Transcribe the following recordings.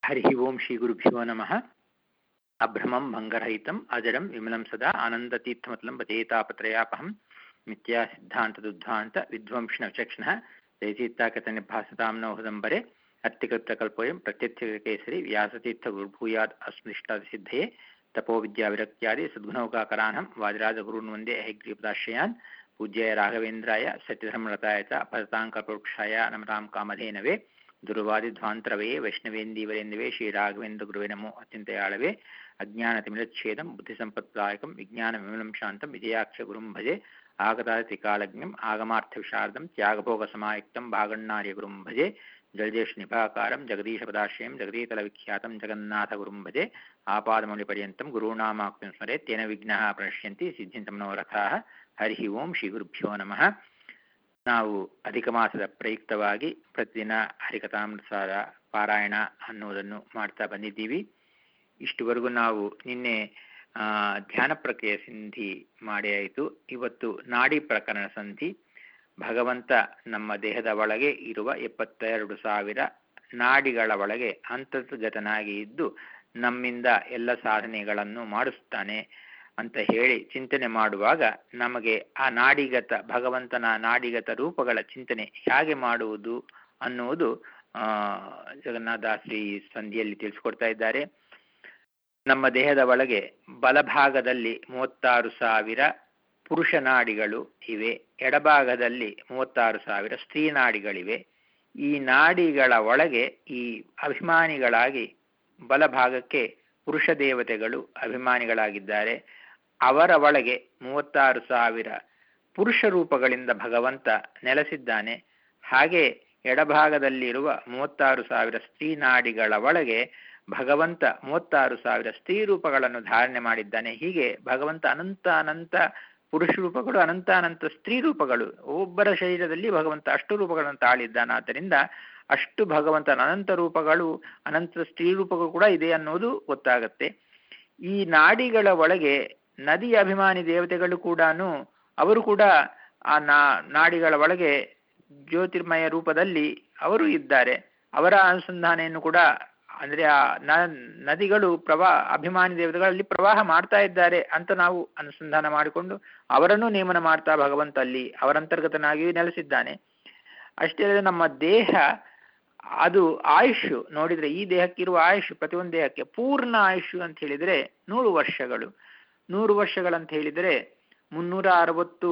ಹರಿ ಓಂ ಶ್ರೀ ಗುರುಭ್ಯೋ ನಮಃ ಅಭ್ರಮಂ ಭಂಗರಹಿತಂ ಅಜಡಂ ವಿಮಲಂ ಸದಾ ಆನಂದತೀರ್ಥಮತಲಂ ಭಜೇತಾಪತ್ರಯಾಪಹಂ ಮಿಥ್ಯಾ ಸಿದ್ಧಾಂತದುದ್ಧಾಂತ ವಿಧ್ವಂಸನ ವಿಚಕ್ಷಣಃ ಜಯತೀರ್ಥಾಕತನಿಭಾಸತಾಂ ನೌಹದಂಬರೆ ಅತ್ಯಕೃತಕಲ್ಪೋಯಂ ಪ್ರತ್ಯರ್ಥಕೇಸರಿ ವ್ಯಾಸತೀರ್ಥ ಗುರುಭೂಯಾದ್ ಅಸ್ಮೃಷ್ಟಾದಿಸಿದ್ಧಯೇ ತಪೋ ವಿದ್ಯಾವಿರಕ್ತ್ಯಾದಿ ಸದ್ಗುಣೌಕಾಕರಾನಂ ವಾದಿರಾಜಗುರುನ್ ವಂದೇ ಹೈಗ್ರೀಪದಾಶ್ರಯಾನ್ ಪೂಜ್ಯಾಯ ರಾಘವೇಂದ್ರಾಯ ಸತ್ಯಧರ್ಮರತಾಯ ಚ ಪರತಾಂಕಪರೋಕ್ಷಾಯ ನಮತಾಂ ಕಾಮಧೇನವೇ ದುರ್ವಾದಿಧ್ವಾಂತರವೇ ವೈಷ್ಣವೇಂದೀವರೇಂದವೇ ಶ್ರೀರಾಘವೇಂದ್ರ ಗುರುವೇ ನಮೋ ಅತ್ಯಂತಯಾಳವೇ ಅಜ್ಞಾನತಿಮಿರಚ್ಛೇದಂ ಬುದ್ಧಿಸಂಪತ್ಪ್ರಾಯಕಂ ವಿಜ್ಞಾನವಿಮಲಂ ಶಾಂತಂ ವಿಜಯಾಕ್ಷ ಗುರುಂ ಭಜೆ ಆಗತಾತಿಕಾಲಜ್ಞಂ ಆಗಮಾರ್ಥವಿಶಾರದಂ ತ್ಯಾಗಭೋಗಸಮಾಯುಕ್ತಂ ಭಾಗಣ್ಣಾರ್ಯ ಗುರುಂ ಭಜೆ ಜಲಜೇಶ್ ನಿಭಾಕಾರಂ ಜಗದೀಶಪದಾಶ್ರಯಂ ಜಗದೀತಲವಿಖ್ಯಾತಂ ಜಗನ್ನಾಥಗುರುಂ ಭಜೆ ಆಪಾದಮೌಳಿಪರ್ಯಂತಂ ಗುರುಣಾಮಾಕ್ತಿಂ ಸ್ಮರೆ ತೇನ ವಿಘ್ನಃ ಪ್ರಣಶ್ಯಂತಿ ಸಿದ್ಧಿಂತಂ ಮನೋರಥಾಃ ಹರಿ ಓಂ ಶ್ರೀ ಗುರುಭ್ಯೋ ನಮಃ ನಾವು ಅಧಿಕ ಮಾಸದ ಪ್ರಯುಕ್ತವಾಗಿ ಪ್ರತಿದಿನ ಹರಿಕಥಾಮೃತಸಾರ ಪಾರಾಯಣ ಅನ್ನುವುದನ್ನು ಮಾಡ್ತಾ ಬಂದಿದ್ದೀವಿ ಇಷ್ಟುವರೆಗೂ ನಾವು ನಿನ್ನೆ ಧ್ಯಾನ ಪ್ರಕ್ರಿಯೆ ಸಂಧಿ ಮಾಡಿ ಆಯಿತು ಇವತ್ತು ನಾಡಿ ಪ್ರಕರಣ ಸಂಧಿ ಭಗವಂತ ನಮ್ಮ ದೇಹದ ಒಳಗೆ ಇರುವ ಎಪ್ಪತ್ತೆರಡು ಸಾವಿರ ನಾಡಿಗಳ ಒಳಗೆ ಅಂತರ್ಗತನಾಗಿ ಇದ್ದು ನಮ್ಮಿಂದ ಎಲ್ಲ ಸಾಧನೆಗಳನ್ನು ಮಾಡಿಸ್ತಾನೆ ಅಂತ ಹೇಳಿ ಚಿಂತನೆ ಮಾಡುವಾಗ ನಮಗೆ ಆ ನಾಡಿಗತ ಭಗವಂತನ ನಾಡಿಗತ ರೂಪಗಳ ಚಿಂತನೆ ಹೇಗೆ ಮಾಡುವುದು ಅನ್ನುವುದು ಜಗನ್ನಾಥಾಶ್ರೀ ಸಂಧಿಯಲ್ಲಿ ತಿಳಿಸ್ಕೊಡ್ತಾ ಇದ್ದಾರೆ ನಮ್ಮ ದೇಹದ ಒಳಗೆ ಬಲಭಾಗದಲ್ಲಿ ಮೂವತ್ತಾರು ಸಾವಿರ ಪುರುಷ ನಾಡಿಗಳು ಇವೆ ಎಡಭಾಗದಲ್ಲಿ ಮೂವತ್ತಾರು ಸಾವಿರ ಸ್ತ್ರೀ ನಾಡಿಗಳಿವೆ ಈ ನಾಡಿಗಳ ಒಳಗೆ ಈ ಅಭಿಮಾನಿಗಳಾಗಿ ಬಲಭಾಗಕ್ಕೆ ಪುರುಷ ದೇವತೆಗಳು ಅಭಿಮಾನಿಗಳಾಗಿದ್ದಾರೆ ಅವರ ಒಳಗೆ ಮೂವತ್ತಾರು ಸಾವಿರ ಪುರುಷ ರೂಪಗಳಿಂದ ಭಗವಂತ ನೆಲೆಸಿದ್ದಾನೆ ಹಾಗೆ ಎಡಭಾಗದಲ್ಲಿರುವ ಮೂವತ್ತಾರು ಸಾವಿರ ಸ್ತ್ರೀ ನಾಡಿಗಳ ಒಳಗೆ ಭಗವಂತ ಮೂವತ್ತಾರು ಸಾವಿರ ಸ್ತ್ರೀ ರೂಪಗಳನ್ನು ಧಾರಣೆ ಮಾಡಿದ್ದಾನೆ ಹೀಗೆ ಭಗವಂತ ಅನಂತ ಅನಂತ ಪುರುಷ ರೂಪಗಳು ಅನಂತ ಅನಂತ ಸ್ತ್ರೀ ರೂಪಗಳು ಒಬ್ಬರ ಶರೀರದಲ್ಲಿ ಭಗವಂತ ಅಷ್ಟು ರೂಪಗಳನ್ನು ತಾಳಿದ್ದಾನಾದ್ದರಿಂದ ಅಷ್ಟು ಭಗವಂತನ ಅನಂತ ರೂಪಗಳು ಅನಂತ ಸ್ತ್ರೀ ರೂಪಗಳು ಕೂಡ ಇದೆ ಅನ್ನೋದು ಗೊತ್ತಾಗತ್ತೆ ಈ ನಾಡಿಗಳ ಒಳಗೆ ನದಿಯ ಅಭಿಮಾನಿ ದೇವತೆಗಳು ಕೂಡ ಅವರು ಕೂಡ ಆ ನಾ ನಾಡಿಗಳ ಒಳಗೆ ಜ್ಯೋತಿರ್ಮಯ ರೂಪದಲ್ಲಿ ಅವರು ಇದ್ದಾರೆ ಅವರ ಅನುಸಂಧಾನೆಯನ್ನು ಕೂಡ ಅಂದ್ರೆ ಆ ನದಿಗಳು ಪ್ರವಾಹ ಅಭಿಮಾನಿ ದೇವತೆಗಳಲ್ಲಿ ಪ್ರವಾಹ ಮಾಡ್ತಾ ಇದ್ದಾರೆ ಅಂತ ನಾವು ಅನುಸಂಧಾನ ಮಾಡಿಕೊಂಡು ಅವರನ್ನು ನೇಮನ ಮಾಡ್ತಾ ಭಗವಂತ ಅಲ್ಲಿ ಅವರಂತರ್ಗತನಾಗಿ ನೆಲೆಸಿದ್ದಾನೆ ಅಷ್ಟೇ ಅಲ್ಲದೆ ನಮ್ಮ ದೇಹ ಅದು ಆಯುಷ್ ನೋಡಿದ್ರೆ ಈ ದೇಹಕ್ಕಿರುವ ಆಯುಷ್ ಪ್ರತಿಯೊಂದು ದೇಹಕ್ಕೆ ಪೂರ್ಣ ಆಯುಷ್ ಅಂತ ಹೇಳಿದ್ರೆ ನೂರು ವರ್ಷಗಳು ನೂರು ವರ್ಷಗಳಂತ ಹೇಳಿದರೆ ಮುನ್ನೂರ ಅರವತ್ತು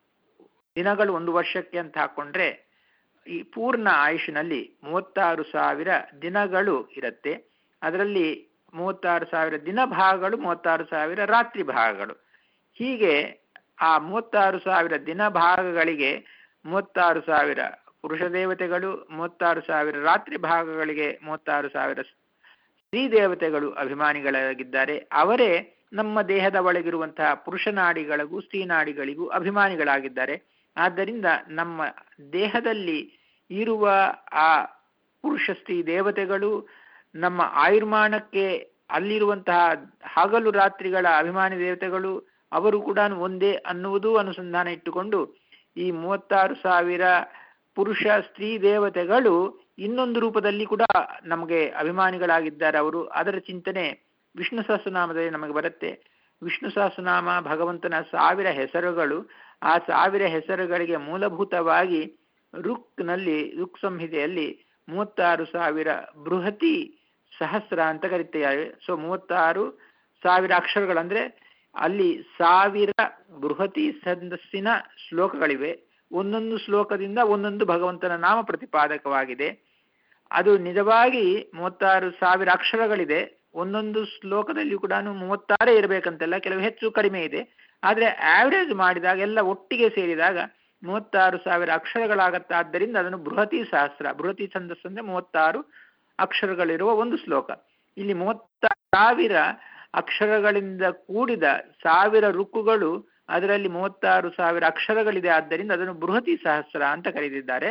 ದಿನಗಳು ಒಂದು ವರ್ಷಕ್ಕೆ ಅಂತ ಹಾಕೊಂಡ್ರೆ ಈ ಪೂರ್ಣ ಆಯುಷಿನಲ್ಲಿ ಮೂವತ್ತಾರು ಸಾವಿರ ದಿನಗಳು ಇರುತ್ತೆ ಅದರಲ್ಲಿ ಮೂವತ್ತಾರು ಸಾವಿರ ದಿನ ಭಾಗಗಳು ಮೂವತ್ತಾರು ಸಾವಿರ ರಾತ್ರಿ ಭಾಗಗಳು ಹೀಗೆ ಆ ಮೂವತ್ತಾರು ಸಾವಿರ ದಿನ ಭಾಗಗಳಿಗೆ ಮೂವತ್ತಾರು ಸಾವಿರ ಪುರುಷ ದೇವತೆಗಳು ಮೂವತ್ತಾರು ಸಾವಿರ ರಾತ್ರಿ ಭಾಗಗಳಿಗೆ ಮೂವತ್ತಾರು ಸಾವಿರ ಸ್ತ್ರೀ ದೇವತೆಗಳು ಅಭಿಮಾನಿಗಳಾಗಿದ್ದಾರೆ ಅವರೇ ನಮ್ಮ ದೇಹದ ಒಳಗಿರುವಂತಹ ಪುರುಷ ನಾಡಿಗಳಿಗೂ ಸ್ತ್ರೀ ನಾಡಿಗಳಿಗೂ ಅಭಿಮಾನಿಗಳಾಗಿದ್ದಾರೆ ಆದ್ದರಿಂದ ನಮ್ಮ ದೇಹದಲ್ಲಿ ಇರುವ ಆ ಪುರುಷ ಸ್ತ್ರೀ ದೇವತೆಗಳು ನಮ್ಮ ಆಯುರ್ಮಾನಕ್ಕೆ ಅಲ್ಲಿರುವಂತಹ ಹಗಲು ರಾತ್ರಿಗಳ ಅಭಿಮಾನಿ ದೇವತೆಗಳು ಅವರು ಕೂಡ ಒಂದೇ ಅನ್ನುವುದು ಅನುಸಂಧಾನ ಇಟ್ಟುಕೊಂಡು ಈ ಮೂವತ್ತಾರು ಸಾವಿರ ಪುರುಷ ಸ್ತ್ರೀ ದೇವತೆಗಳು ಇನ್ನೊಂದು ರೂಪದಲ್ಲಿ ಕೂಡ ನಮಗೆ ಅಭಿಮಾನಿಗಳಾಗಿದ್ದಾರೆ ಅವರು ಅದರ ಚಿಂತನೆ ವಿಷ್ಣು ಸಹಸ್ರನಾಮದಲ್ಲಿ ನಮಗೆ ಬರುತ್ತೆ ವಿಷ್ಣು ಸಹಸ್ರನಾಮ ಭಗವಂತನ ಸಾವಿರ ಹೆಸರುಗಳು ಆ ಸಾವಿರ ಹೆಸರುಗಳಿಗೆ ಮೂಲಭೂತವಾಗಿ ರುಕ್ನಲ್ಲಿ ರುಕ್ ಸಂಹಿತೆಯಲ್ಲಿ ಮೂವತ್ತಾರು ಸಾವಿರ ಬೃಹತಿ ಸಹಸ್ರ ಅಂತ ಕರಿತೇವೆ ಸೊ ಮೂವತ್ತಾರು ಸಾವಿರ ಅಕ್ಷರಗಳಂದ್ರೆ ಅಲ್ಲಿ ಸಾವಿರ ಬೃಹತಿ ಛಂದಸ್ಸಿನ ಶ್ಲೋಕಗಳಿವೆ ಒಂದೊಂದು ಶ್ಲೋಕದಿಂದ ಒಂದೊಂದು ಭಗವಂತನ ನಾಮ ಪ್ರತಿಪಾದಕವಾಗಿದೆ ಅದು ನಿಜವಾಗಿ ಮೂವತ್ತಾರು ಸಾವಿರ ಅಕ್ಷರಗಳಿದೆ ಒಂದೊಂದು ಶ್ಲೋಕದಲ್ಲಿ ಕೂಡ ಮೂವತ್ತಾರೇ ಇರಬೇಕಂತೆಲ್ಲ ಕೆಲವು ಹೆಚ್ಚು ಕಡಿಮೆ ಇದೆ ಆದರೆ ಆವ್ರೇಜ್ ಮಾಡಿದಾಗ ಎಲ್ಲ ಒಟ್ಟಿಗೆ ಸೇರಿದಾಗ ಮೂವತ್ತಾರು ಸಾವಿರ ಅಕ್ಷರಗಳಾಗತ್ತೆ ಆದ್ದರಿಂದ ಅದನ್ನು ಬೃಹತಿ ಸಹಸ್ರ ಬೃಹತಿ ಛಂದಸ್ಸು ಅಂದ್ರೆ ಮೂವತ್ತಾರು ಅಕ್ಷರಗಳಿರುವ ಒಂದು ಶ್ಲೋಕ ಇಲ್ಲಿ ಮೂವತ್ತ ಸಾವಿರ ಅಕ್ಷರಗಳಿಂದ ಕೂಡಿದ ಸಾವಿರ ರುಕ್ಕುಗಳು ಅದರಲ್ಲಿ ಮೂವತ್ತಾರು ಸಾವಿರ ಅಕ್ಷರಗಳಿದೆ ಆದ್ದರಿಂದ ಅದನ್ನು ಬೃಹತಿ ಸಹಸ್ರ ಅಂತ ಕರೆದಿದ್ದಾರೆ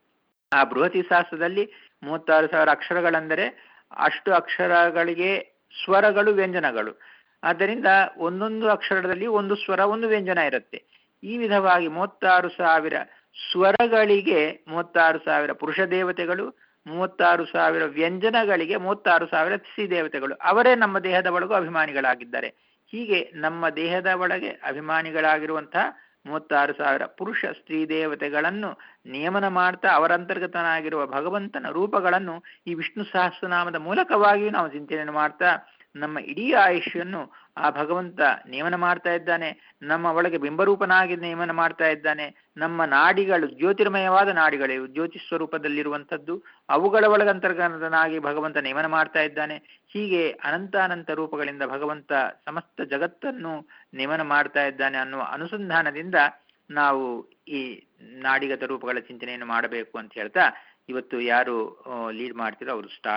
ಆ ಬೃಹತಿ ಸಹಸ್ರದಲ್ಲಿ ಮೂವತ್ತಾರು ಸಾವಿರ ಅಕ್ಷರಗಳೆಂದರೆ ಅಷ್ಟು ಅಕ್ಷರಗಳಿಗೆ ಸ್ವರಗಳು ವ್ಯಂಜನಗಳು ಆದ್ದರಿಂದ ಒಂದೊಂದು ಅಕ್ಷರದಲ್ಲಿ ಒಂದು ಸ್ವರ ಒಂದು ವ್ಯಂಜನ ಇರುತ್ತೆ ಈ ವಿಧವಾಗಿ ಮೂವತ್ತಾರು ಸಾವಿರ ಸ್ವರಗಳಿಗೆ ಮೂವತ್ತಾರು ಸಾವಿರ ಪುರುಷ ದೇವತೆಗಳು ಮೂವತ್ತಾರು ಸಾವಿರ ವ್ಯಂಜನಗಳಿಗೆ ಮೂವತ್ತಾರು ಸಾವಿರ ಶ್ರೀ ದೇವತೆಗಳು ಅವರೇ ನಮ್ಮ ದೇಹದ ಒಳಗೂ ಅಭಿಮಾನಿಗಳಾಗಿದ್ದಾರೆ ಹೀಗೆ ನಮ್ಮ ದೇಹದ ಒಳಗೆ ಅಭಿಮಾನಿಗಳಾಗಿರುವಂತಹ ಮೂವತ್ತಾರು ಸಾವಿರ ಪುರುಷ ಸ್ತ್ರೀ ದೇವತೆಗಳನ್ನು ನಿಯಮನ ಮಾಡ್ತಾ ಅವರಂತರ್ಗತನಾಗಿರುವ ಭಗವಂತನ ರೂಪಗಳನ್ನು ಈ ವಿಷ್ಣು ಸಹಸ್ರನಾಮದ ಮೂಲಕವಾಗಿಯೂ ನಾವು ಚಿಂತನೆ ಮಾಡ್ತಾ ನಮ್ಮ ಇಡೀ ಆಯುಷ್ಯನ್ನು ಆ ಭಗವಂತ ನೇಮನ ಮಾಡ್ತಾ ಇದ್ದಾನೆ ನಮ್ಮ ಒಳಗೆ ಬಿಂಬರೂಪನಾಗಿ ನೇಮನ ಮಾಡ್ತಾ ಇದ್ದಾನೆ ನಮ್ಮ ನಾಡಿಗಳು ಜ್ಯೋತಿರ್ಮಯವಾದ ನಾಡಿಗಳು ಜ್ಯೋತಿ ಸ್ವರೂಪದಲ್ಲಿರುವಂಥದ್ದು ಅವುಗಳ ಒಳಗಂತರ್ಗತನಾಗಿ ಭಗವಂತ ನೇಮನ ಮಾಡ್ತಾ ಇದ್ದಾನೆ ಹೀಗೆ ಅನಂತ ಅನಂತ ರೂಪಗಳಿಂದ ಭಗವಂತ ಸಮಸ್ತ ಜಗತ್ತನ್ನು ನೇಮನ ಮಾಡ್ತಾ ಇದ್ದಾನೆ ಅನ್ನುವ ಅನುಸಂಧಾನದಿಂದ ನಾವು ಈ ನಾಡಿಗತ ರೂಪಗಳ ಚಿಂತನೆಯನ್ನು ಮಾಡಬೇಕು ಅಂತ ಹೇಳ್ತಾ ಇವತ್ತು ಯಾರು ಲೀಡ್ ಮಾಡ್ತಿರೋ ಅವರು ಸ್ಟಾರ್ಟ್